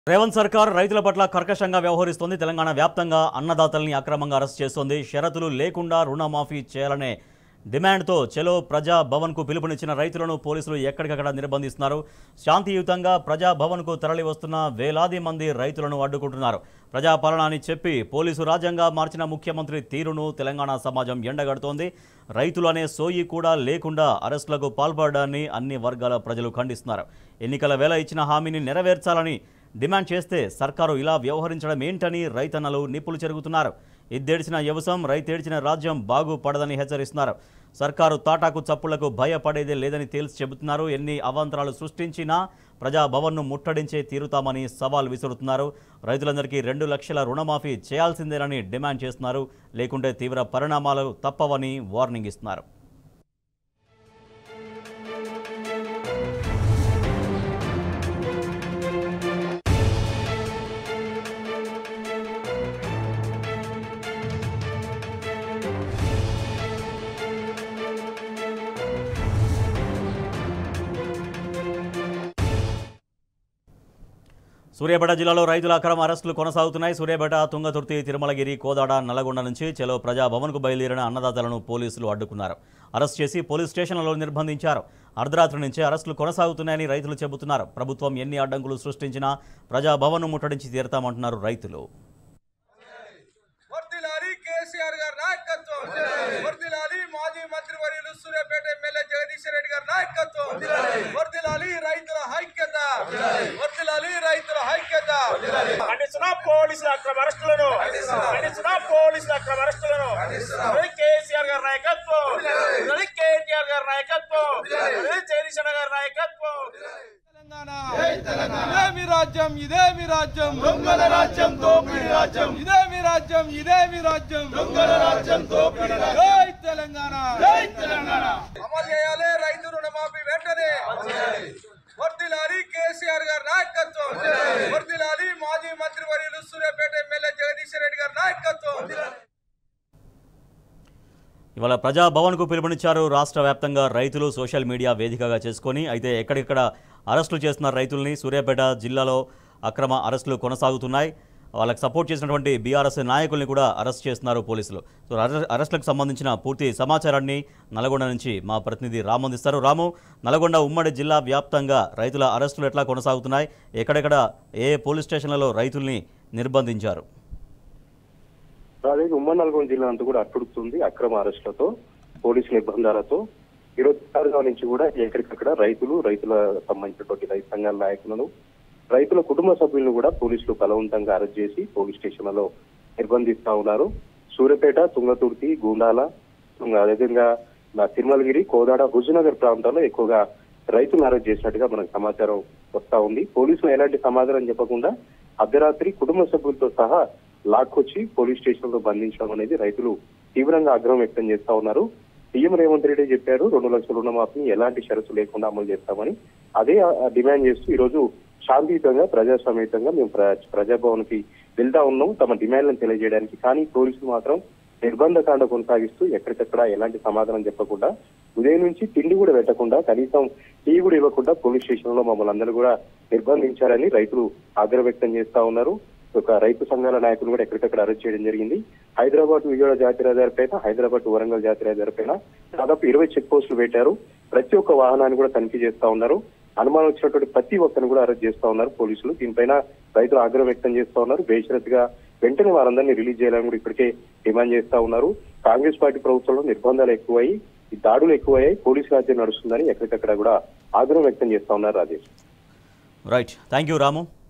రేవంత్ సర్కార్ రైతుల పట్ల కర్కశంగా వ్యవహరిస్తోంది తెలంగాణ వ్యాప్తంగా అన్నదాతల్ని అక్రమంగా అరెస్ట్ చేస్తోంది షరతులు లేకుండా రుణమాఫీ చేయాలనే డిమాండ్తో చెలో ప్రజా భవన్కు పిలుపునిచ్చిన రైతులను పోలీసులు ఎక్కడికక్కడ నిర్బంధిస్తున్నారు శాంతియుతంగా ప్రజా భవన్కు తరలి వస్తున్న వేలాది మంది రైతులను అడ్డుకుంటున్నారు ప్రజాపాలన అని చెప్పి పోలీసు రాజ్యంగా మార్చిన ముఖ్యమంత్రి తీరును తెలంగాణ సమాజం ఎండగడుతోంది రైతులు అనే సోయి కూడా లేకుండా అరెస్టులకు పాల్పడడాన్ని అన్ని వర్గాల ప్రజలు ఖండిస్తున్నారు ఎన్నికల వేళ ఇచ్చిన హామీని నెరవేర్చాలని డిమాండ్ చేస్తే సర్కారు ఇలా వ్యవహరించడం ఏంటని రైతన్నలు నిప్పులు చెరుగుతున్నారు ఇద్దేడ్చిన వ్యవసం రైతేడ్చిన రాజ్యం బాగుపడదని హెచ్చరిస్తున్నారు సర్కారు తాటాకు చప్పులకు భయపడేదే లేదని తేల్చి చెబుతున్నారు ఎన్ని అవాంతరాలు సృష్టించినా ప్రజాభవన్ను ముట్టడించే తీరుతామని సవాల్ విసురుతున్నారు రైతులందరికీ రెండు లక్షల రుణమాఫీ చేయాల్సిందేనని డిమాండ్ చేస్తున్నారు లేకుంటే తీవ్ర పరిణామాలు తప్పవని వార్నింగ్ ఇస్తున్నారు సూర్యాపేట జిల్లాలో రైతుల అక్రమ అరెస్టులు కొనసాగుతున్నాయి సూర్యాపేట తుంగతుర్తి తిరుమలగిరి కోదాడ నల్లగొండ నుంచి చెలో ప్రజాభవన్కు బయలుదేరిన అన్నదాతలను పోలీసులు అడ్డుకున్నారు అరెస్ట్ చేసి పోలీస్ స్టేషన్లలో నిర్బంధించారు అర్ధరాత్రి నుంచే అరెస్టులు కొనసాగుతున్నాయని రైతులు చెబుతున్నారు ప్రభుత్వం ఎన్ని అడ్డంకులు సృష్టించినా ప్రజాభవన్ను ముట్టడించి తీరతామంటున్నారు రైతులు వర్దిలాలి కేసీఆర్ గారి నాయకత్వం వర్దిలాలి మాజీ మంత్రి వర్యులు సూర్యాపేట ఎమ్మెల్యే జగదీశ్వర్ రెడ్డి గారి నాయకత్వం వర్దిలాలి రైతుల ఐక్యత వర్దిలాలి రైతుల ఐక్యత ఖండిస్తున్న పోలీసుల అక్రమ అరెస్టులను ఖండిస్తున్న పోలీసుల అక్రమ అరెస్టులను ఇది కేసీఆర్ గారి నాయకత్వం ఇది కేటీఆర్ గారి నాయకత్వం ఇది జగదీశ్వర గారి నాయకత్వం తెలంగాణ ఇదేమి రాజ్యం ఇదేమి రాజ్యం దొంగల రాజ్యం దోపిడి రాజ్యం ఇదేమి రాజ్యం ఇదేమి రాజ్యం దొంగల రాజ్యం దోపిడి జై తెలంగాణ జై తెలంగాణ అమలు చేయాలి రైతు రుణమాఫీ వెంటనే వర్దిలాలి కేసీఆర్ గారి నాయకత్వం వర్దిలాలి మాజీ మంత్రి వర్యులు సూర్యాపేట ఎమ్మెల్యే జగదీశ్వర్ రెడ్డి గారి నాయకత్వం ఇవాళ ప్రజాభవన్కు పిలుపునిచ్చారు రాష్ట్ర వ్యాప్తంగా రైతులు సోషల్ మీడియా వేదికగా చేసుకొని అయితే ఎక్కడిక్కడ అరెస్టులు చేస్తున్న రైతుల్ని సూర్యాపేట జిల్లాలో అక్రమ అరెస్టులు కొనసాగుతున్నాయి వాళ్ళకి సపోర్ట్ చేసినటువంటి బీఆర్ఎస్ నాయకుల్ని కూడా అరెస్ట్ చేస్తున్నారు పోలీసులు సో అరె- అరెస్టులకు సంబంధించిన పూర్తి సమాచారాన్ని నల్గొండ నుంచి మా ప్రతినిధి రాము అందిస్తారు రాము నల్గొండ ఉమ్మడి జిల్లా వ్యాప్తంగా రైతుల అరెస్టులు ఎట్లా కొనసాగుతున్నాయి ఎక్కడెక్కడ ఏ పోలీస్ స్టేషన్లలో రైతుల్ని నిర్బంధించారు అదే ఉమ్మడి నల్గొండ జిల్లా అంతా కూడా అట్టుడుతుంది అక్రమ అరెస్టులతో పోలీసు నిర్బంధాలతో ఈరోజు తెలంగాణ నుంచి కూడా ఎక్కడికక్కడ రైతులు రైతుల సంబంధించినటువంటి రైతు సంఘాల నాయకులను రైతుల కుటుంబ సభ్యులను కూడా పోలీసులు బలవంతంగా అరెస్ట్ చేసి పోలీస్ స్టేషన్లలో నిర్బంధిస్తా ఉన్నారు సూర్యపేట తుంగతుర్తి గూండాల తుంగ- అదేవిధంగా నా తిరుమలగిరి కోదాడ హుజునగర్ ప్రాంతాల్లో ఎక్కువగా రైతులను అరెస్ట్ చేసినట్టుగా మనకు సమాచారం వస్తా ఉంది పోలీసులు ఎలాంటి సమాధానం చెప్పకుండా అర్ధరాత్రి కుటుంబ సభ్యులతో సహా లాక్కొచ్చి పోలీస్ స్టేషన్ లో బంధించడం అనేది రైతులు తీవ్రంగా ఆగ్రహం వ్యక్తం చేస్తా ఉన్నారు సీఎం రేవంత్ రెడ్డి చెప్పారు రెండు లక్షల రుణమాఫీని ఎలాంటి షరతు లేకుండా అమలు చేస్తామని అదే ఆ డిమాండ్ చేస్తూ ఈ రోజు శాంతియుతంగా ప్రజాస్వామ్యయుతంగా మేము ప్ర- ప్రజాభవన్ కి వెళ్తా ఉన్నాం తమ డిమాండ్లను తెలియజేయడానికి కానీ పోలీసులు మాత్రం నిర్బంధకాండ కొనసాగిస్తూ ఎక్కడికక్కడ ఎలాంటి సమాధానం చెప్పకుండా ఉదయం నుంచి తిండి కూడా పెట్టకుండా కనీసం టీ కూడా ఇవ్వకుండా పోలీస్ స్టేషన్ లో మమ్మల్ని అందరూ కూడా నిర్బంధించారని రైతులు ఆగ్రహం వ్యక్తం చేస్తా ఉన్నారు ఒక రైతు సంఘాల నాయకులు కూడా ఎక్కడికక్కడ అరెస్ట్ చేయడం జరిగింది హైదరాబాద్ విజయవాడ జాతీయ రహదారి పైన హైదరాబాద్ వరంగల్ జాతీయ రహదారి పైన దాదాపు ఇరవై చెక్ పోస్టులు పెట్టారు ప్రతి ఒక్క వాహనాన్ని కూడా తనిఖీ చేస్తా ఉన్నారు అనుమానం వచ్చినటువంటి ప్రతి ఒక్కరిని కూడా అరెస్ట్ చేస్తా ఉన్నారు పోలీసులు దీనిపైన రైతులు ఆగ్రహం వ్యక్తం చేస్తా ఉన్నారు బేషరతుగా వెంటనే వారందరినీ రిలీజ్ చేయాలని కూడా ఇప్పటికే డిమాండ్ చేస్తా ఉన్నారు కాంగ్రెస్ పార్టీ ప్రభుత్వంలో నిర్బంధాలు ఎక్కువయ్యి ఈ దాడులు ఎక్కువయ్యాయి పోలీసు రాజ్యం నడుస్తుందని ఎక్కడికక్కడ కూడా ఆగ్రహం వ్యక్తం చేస్తా ఉన్నారు Rajesh right thank you Ramu